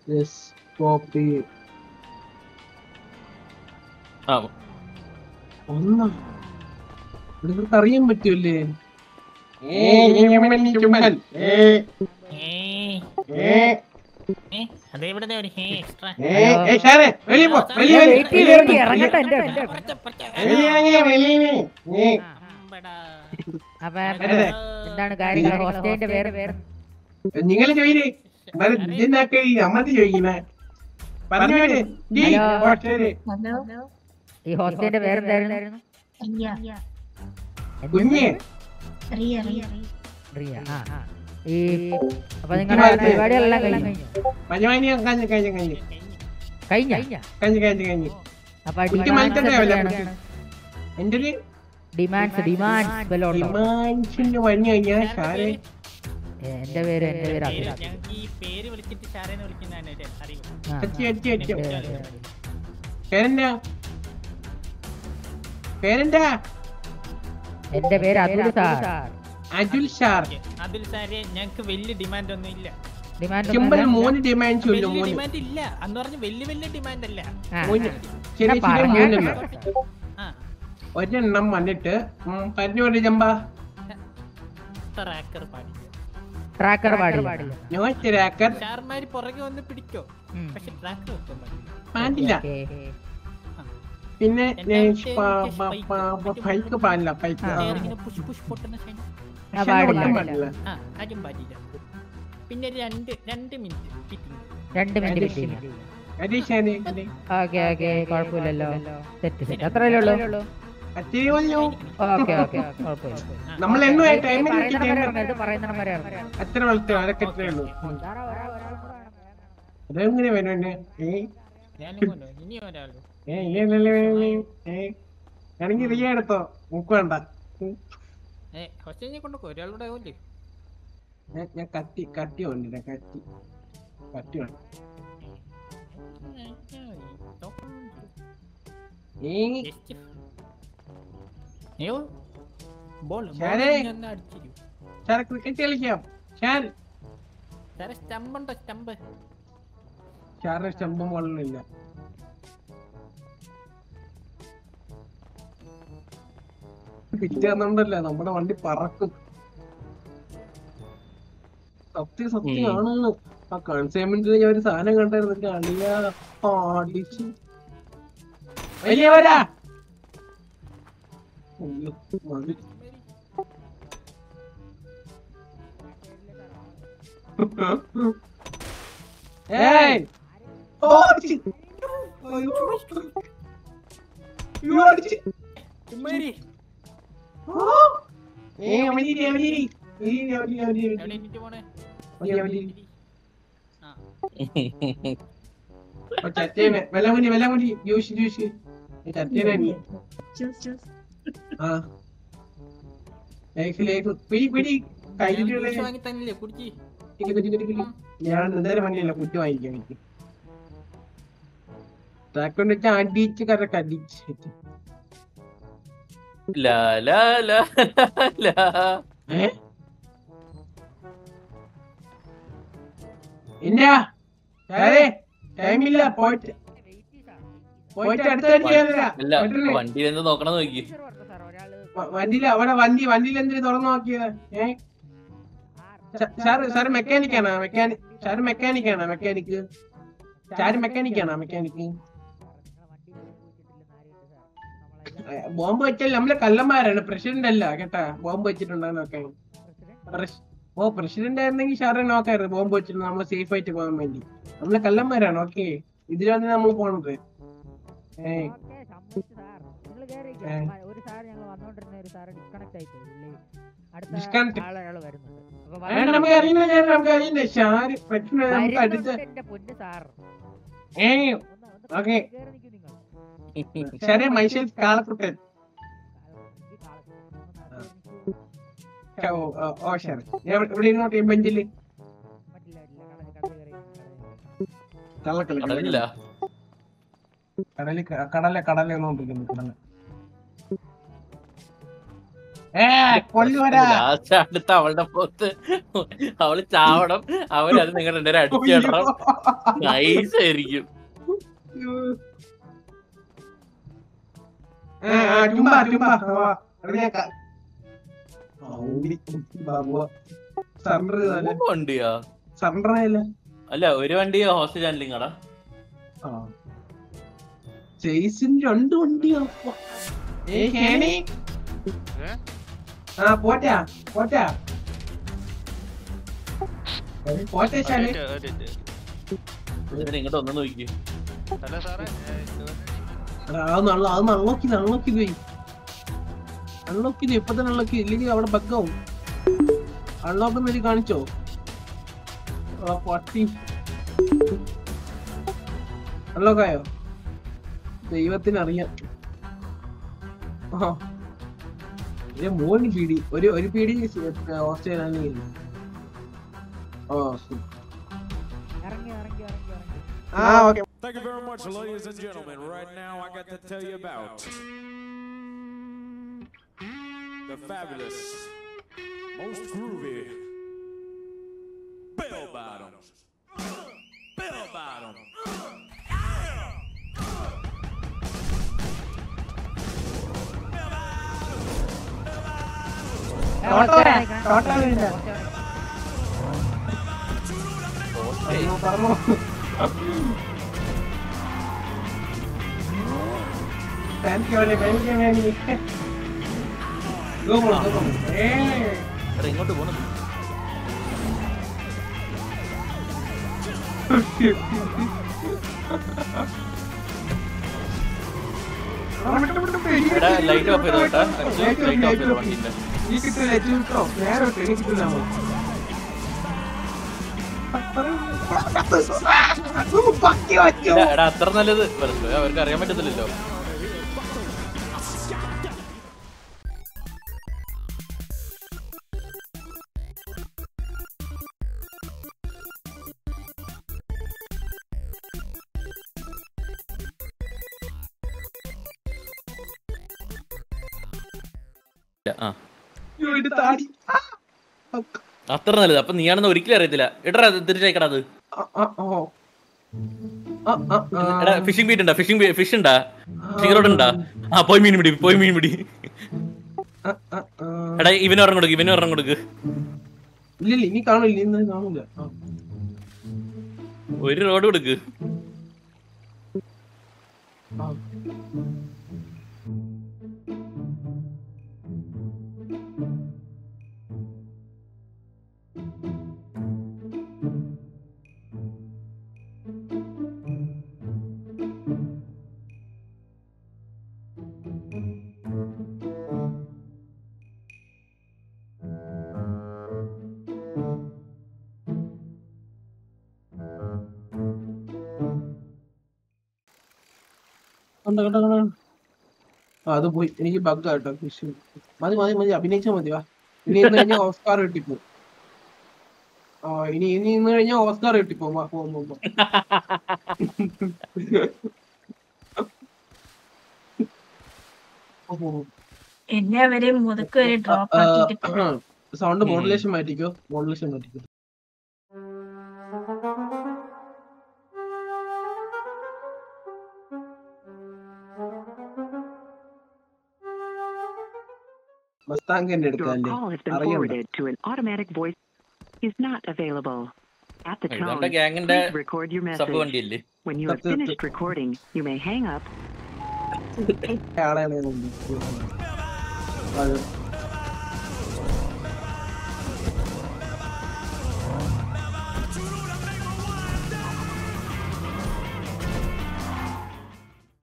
Yes copy ആ ഒന്നാ നിങ്ങൾക്ക് അറിയാൻ പറ്റൂലേ ഏ ചുമ്മൻ ചുമ്മൻ ഏ ഏ അതെവിടുത്തെ ഒരു ഹേ എക്സ്ട്രാ ഏ ഏ സാറേ വെളിയിൽ പോ വെളിയിൽ വെളിയിൽ വെയിറ്റ് ചെയ്ത് വെയിറ്റ് ചെയ്ത് ഇറങ്ങട്ടെ എന്റെ വെളിയിൽ ഇറങ്ങ്, വെളിയിൽ ഇറങ്ങ്. ഏ അപ്പൊ എന്താണ് കാര്യങ്ങൾ ഹോസ്റ്റലിന്റെ പേര് പേര് നിങ്ങൾ ചോദിച്ചേ ഇതിനൊക്കെ ഈ അമ്മത്ത് ചോദിക്കുന്നേ പറഞ്ഞു വിട്. ജി, ഹലോ. ഹോസ്റ്റലില്. ഈ ഹോസ്റ്റലിന്റെ പേരെന്തായിരുന്നു കുഞ്ഞ് റിയ ആ ആ. ഈ അപ്പൊ നിങ്ങളുടെ പരിപാടികളെല്ലാം കഴിഞ്ഞു പഞ്ഞമാനി കഴിഞ്ഞ് കഴിഞ്ഞ് കഴിഞ്ഞ് കഴിഞ്ഞ കഴിഞ്ഞ് കഴിഞ്ഞ് കഴിഞ്ഞ് അപ്പൊ കുഞ്ഞ് മത്സരം ആവില്ല എന്റെ ഒരു ഡിമാൻഡ്സ് ഡിമാൻഡ്സ് വല്ലോണ്ടോ ഡിമാൻഡ്സിന്റെ വഴി കഴിഞ്ഞാൽ സാറേ എന്റെ പേര് എന്റെ പേര് അഭിലാഷ് ഞങ്ങൾക്ക് ഈ പേര് വിളിച്ചിട്ട് ഷാരേന്ന് വിളിക്കുന്നതാണ് അറിവ് ആ, അച്ചി അച്ചി അച്ചി എന്റെ പേര്, എന്റെ പേര്. പേരെന്താ പേരെന്താ എന്റെ പേര് അതുൽ സാർ അജുൽ ഷാർ അതിൽ സാരെ ഞങ്ങൾക്ക് വലിയ ഡിമാൻഡ് ഒന്നും ഇല്ല ഡിമാൻഡ് സിമ്പിൾ മൂന്ന് ഡിമാൻഡ്സ് ഇല്ല വലിയ മൂന്ന് ഡിമാൻഡ് ഇല്ല എന്ന് പറഞ്ഞ് വലിയ വലിയ ഡിമാൻഡ് അല്ല മൂന്ന് ചെറിയ ചെറിയ മൂന്നെണ്ണം ആ ഒരെണ്ണം വന്നിട്ട് ഉം, പറഞ്ഞു പോലെ ചമ്പ ട്രാക്കർ പാടി ട്രാക്കർ പാടില്ല നോ ട്രാക്കർ ഷാർമാര് പുറകെ വന്ന് പിടിക്കോ ഉം. പക്ഷെ ട്രാക്കർ വെക്കാൻ പാടില്ല പാടില്ല ഓക്കേ. പിന്നെ രണ്ടാമത്തെ ബൈക്ക് പാടില്ല ബൈക്ക് ആ. ഇങ്ങനെ പുഷ് പുഷ് പൊട്ടുന്ന ശനി ആ, പാടില്ല പാടില്ല ആ അതും പാടില്ല പിന്നെ ഒരു രണ്ട് രണ്ട് മിനിറ്റ് ഫിറ്റിംഗ് രണ്ട് മിനിറ്റ് അരീഷാനെ ഓക്കെ ഓക്കെ കുഴപ്പമില്ലല്ലോ സെറ്റ് സെറ്റ് അത്രയല്ലേ ഉള്ളൂ അത്തിരി പറഞ്ഞു ഓക്കെ ഓക്കെ കുഴപ്പമില്ല നമ്മൾ എണ്ണ ടൈം പറയുന്നിടം വരെ ഇറങ്ങ്, ഇത് പറയുന്നിടം വരെ ഇറങ്ങ്. എത്ര വളർത്തും അതൊക്കെ എത്രയേ ഉള്ളൂ സാറേ, ഒരാൾ- ഒരാളും കൂടെ വേണം. അതെങ്ങനെ വരുന്നുണ്ട് ഏ ഞാനും കൊണ്ടോ ഇനി ഒരാളോ ഏ ഇല്ലല്ലേ ഏ ആണെങ്കിൽ റിയ എടുത്തോ നമുക്ക് വേണ്ട ഉം. ഏ ഹോസ്റ്റലിനെ കൊണ്ടോ ഒരാളൂടെ ആവില്ലേ ഞാൻ ഞാൻ കത്തി കത്തി കൊണ്ടില്ല കത്തി കത്തി വേണം ഏ അയ്യോ ബോൾ ഷാരേ. അടിച്ചിരു സാർ ക്രിക്കറ്റ് കളിക്കാം ഷാർ സാറേ സ്റ്റമ്പ് ഉണ്ടോ സ്റ്റമ്പ് ഷാറിന് സ്റ്റമ്പും വളണില്ല പിറ്റേ തന്നുണ്ടല്ലോ നമ്മുടെ വണ്ടി പറക്കും സത്യം സത്യമാണ് ആ കൺസൈൻമെന്റിൽ ഞാൻ ഒരു സാധനം കണ്ടായിരുന്നു കളിയ അടിച്ചു വലിയവരാ അയ്യോ, മതി. ഏയ് ഓ, അടിച്ച്. അയ്യോ. അയ്യോ, അടിച്ച്. ചുമ്മാരി ആ. ഏയ്, അവനിരി, അവനിരി. അവനിരി, അവനിരി, അവനിരി. എവിടെ എനിക്ക് പോണേ അവനിരി, അവനിരി. ആ ഓ, ചത്തേനെ. വെള്ളമുരി, വെള്ളമുരി. Juice, juice. ഈ ചത്തേനെ നീ. ആ. Life, life. പിടി, പിടി. കയ്യിലുള്ള ജ്യൂസ് വാങ്ങി തന്നില്ലേ കുടിച്ച് പിടി, പിടി, പിടി, പിടി. ഞാൻ എന്തായാലും വണ്ടിയല്ല കുട്ടി വാങ്ങിക്കാൻ എനിക്ക് ട്രാക്കൊണ്ട് വെച്ചാൽ അടിച്ച് കറക്റ്റ് അടിച്ച് ലാ ലാ ലാ ലാ ഏ ഇല്ല സാറേ ടൈമില്ല പോയിട്ട് പോയിട്ട് അടുത്ത വണ്ടി ചെയ്യാനില്ല അല്ല വണ്ടിയിൽ എന്ത് നോക്കണം നോക്കി ടീച്ചർ പറഞ്ഞു സാർ, ഒരാള് വണ്ടിയില അവിടെ വണ്ടി വണ്ടിയിൽ എന്തിനു തുറന്നു നോക്കിയത് ഏ സാറ് സാറ് മെക്കാനിക്കാണോ മെക്കാനിക് സാറ് മെക്കാനിക്കാണോ മെക്കാനിക്ക് സാറ് മെക്കാനിക്കാണോ മെക്കാനിക്ക് ബോംബ് വെച്ചാൽ നമ്മളെ കള്ളന്മാരാണ് പ്രസിഡന്റ് അല്ല കേട്ടാ ബോംബ് വെച്ചിട്ടുണ്ടെന്നൊക്കെ പ്രസ്- ഓ പ്രസിഡന്റ് ആയിരുന്നെങ്കിൽ ഷാറെ നോക്കായിരുന്നു ബോംബ് വെച്ചിട്ട് നമ്മൾ സേഫ് ആയിട്ട് പോകാൻ വേണ്ടി നമ്മളെ കള്ളന്മാരാണ് ഓക്കെ ഇതിലാണ് നമ്മൾ പോണത് ഏ ഓക്കേ, സമ്മതിച്ചു സാർ. നിങ്ങള് കേറിയിരിക്ക്. ഏ. മ- ഒരു സാറ് ഞങ്ങൾ വന്നോണ്ടിരുന്ന ഒരു സാറ് ഡിസ്കണക്ട് ആയി പോയി പുള്ളി അടുത്ത Disconnect. ആളൊരാൾ വരുന്നുണ്ട് അപ്പൊ ഏ, നമുക്ക് അറിയില്ല ഞാൻ നമുക്ക് അറിയില്ല ഷാര് പ്രശ്നം നമുക്ക് അടുത്ത വരുന്നുണ്ട് എന്റെ പൊന്ന് സാർ ഏ ഒന്ന് ഒന്ന് ഓക്കേ. കേറി നിൽക്കൂ നിങ്ങൾ ഷാരെ മൈസേൽ കാളക്കുട്ടൻ ഈ കാലത്ത് ഒന്ന് നടത്തി എനിക്ക് ഓ ഓ, ഓ ഷാർ ഇവിടെ ഇരുന്നോട്ടെ ഈ ബെഞ്ചില് പറ്റില്ല പറ്റില്ല കടല് കടല് കയറി കള്ളക്കളി കടലില്ല കടല് കടല കടല എന്നോണ്ടിരിക്കുന്നു കടല ഏ കൊല്ലുവരാ ലാസ്റ്റ് അടുത്ത അവളുടെ പുറത്ത് അവള് ചാവണം അവരത് നിങ്ങൾ രണ്ടുപേരും അടിച്ചിടണം നൈസ് ആയിരിക്കും ഏ, ആ, ചുമ്മാ ചുമ്മാ ആ, അറിഞ്ഞേക്കാം ആ, ഓടി. ബാബുവാ. സറണ്ടർ ചെയ്താലേ മൂന്ന് വണ്ടിയാ സറണ്ടർ ആയില്ല അല്ല ഒരു വണ്ടി ഹോസ്റ്റൽ ഹാൻഡ്ലിംഗ് ആടാ ആ ചേസിന് രണ്ട് വണ്ടിയോ ഏ ഹേണി ആ പോറ്റാ പോറ്റാ പോട്ടെ ശാലി ഇതിന് ഇങ്ങോട്ട് ഒന്നു നോക്കി അല്ല സാറേ ഏ, ഇത് എടാ, അതൊന്ന് അള്ള- അതൊന്ന് അൺലോക്ക് ചെയ്ത് അൺലോക്ക് ചെയ്ത് പോയി അൺലോക്ക് ചെയ്ത് ഇപ്പൊ തന്നെ അൺലോക്ക് ഇല്ലെങ്കിൽ അവിടെ ബഗ്ഗാവും അൺലോക്ക് എന്നൊരു കാണിച്ചോ ആ പട്ടി അൺലോക്ക് ആയോ ദൈവത്തിന് അറിയാം ആ ഇത് മൂന്ന് പീടി ഒരു ഒരു പീടി ഓസ്ട്രേലിയ ഓ ശരി. ഇറങ്ങി ഇറങ്ങി ഇറങ്ങി ഇറങ്ങി ആ okay Thank you very much, ladies and gentlemen. Right now, I got to tell you about the fabulous, most groovy Bell Bottoms. Bell Bottoms. ടോട്ടോ ടോട്ടോ വേണ്ട പറഞ്ഞോ thank you thank you many go go go ഏ എടാ, ഇങ്ങോട്ട് പോണം എടാ light of ചെയ്തോ കേട്ടാ ലൈറ്റ് ഓഫ് ചെയ്തോ വണ്ടിന്റെ ഈ കിട്ടില്ല ചൂട്ടോ നേരെ ട്രെയിൻ കിട്ടില്ല പക്കി വച്ചു എടാ, എടാ അത്ര നല്ലത് വെറുതെ അവർക്ക് അറിയാൻ പറ്റത്തില്ലല്ലോ ആ താടി അത്ര നല്ലത് അപ്പൊ നീയാണെന്ന് ഒരിക്കലും അറിയത്തില്ല എടാ തിരിച്ചയക്കടാ അത് ആ, ആ, ഓ. ആ, ആ, ആ. എടാ ഫിഷിംഗ് ബീറ്റ് ഉണ്ടാ ഫിഷിംഗ് ഫിഷ് ഉണ്ടാ ഫിഷിംഗ് റോഡ് ഉണ്ടാ ആ പോയി മീൻ പിടി പോയി മീൻ പിടി ആ, ആ, ആ. എടാ ഇവന് ഒരെണ്ണം കൊടുക്ക് ഇവന് ഒരെണ്ണം കൊടുക്ക് ഇല്ല ഇല്ല ഇനി കാണില്ല ഇന്ന് കാണൂല ആ. ഒരു റോഡ് കൊടുക്ക് ആ. കണ്ടോ കണ്ടോ കണ്ടോ ആ അത് പോയി എനിക്ക് ബഗ് ആട്ടോ ഫിഷ് മതി മതി മതി അഭിനയിച്ചാ മതി വാ ഇനി ഇന്ന് കഴിഞ്ഞാൽ ഓസ്കാർ കിട്ടിപ്പോ ആ ഇനി ഇനി ഇന്ന് കഴിഞ്ഞാൽ ഓസ്കാർ കിട്ടിപ്പോ വാ പോ പോ, പോ. പോ, പോ, പോ. എന്നെ അവരെ മുതക്ക് വരെ ഡ്രോപ്പ് ആക്കിയിട്ട് സൗണ്ട് മോഡുലേഷൻ മാറ്റിക്കോ മോഡുലേഷൻ മാറ്റിക്കോ മസ്താങ്കന്റെ Your എടുക്കാല്ലേ call has been അറിയണ്ട. forwarded to an automatic voice is not available. At the tone, ഇവന്റെ ഗ്യാങ്ങിന്റെ please record your സബ് message. വണ്ടിയല്ലേ When you have That's it. finished recording, you may hang up ആളെയാണ് ഞാൻ ഉദ്ദേശിച്ചത്. അത്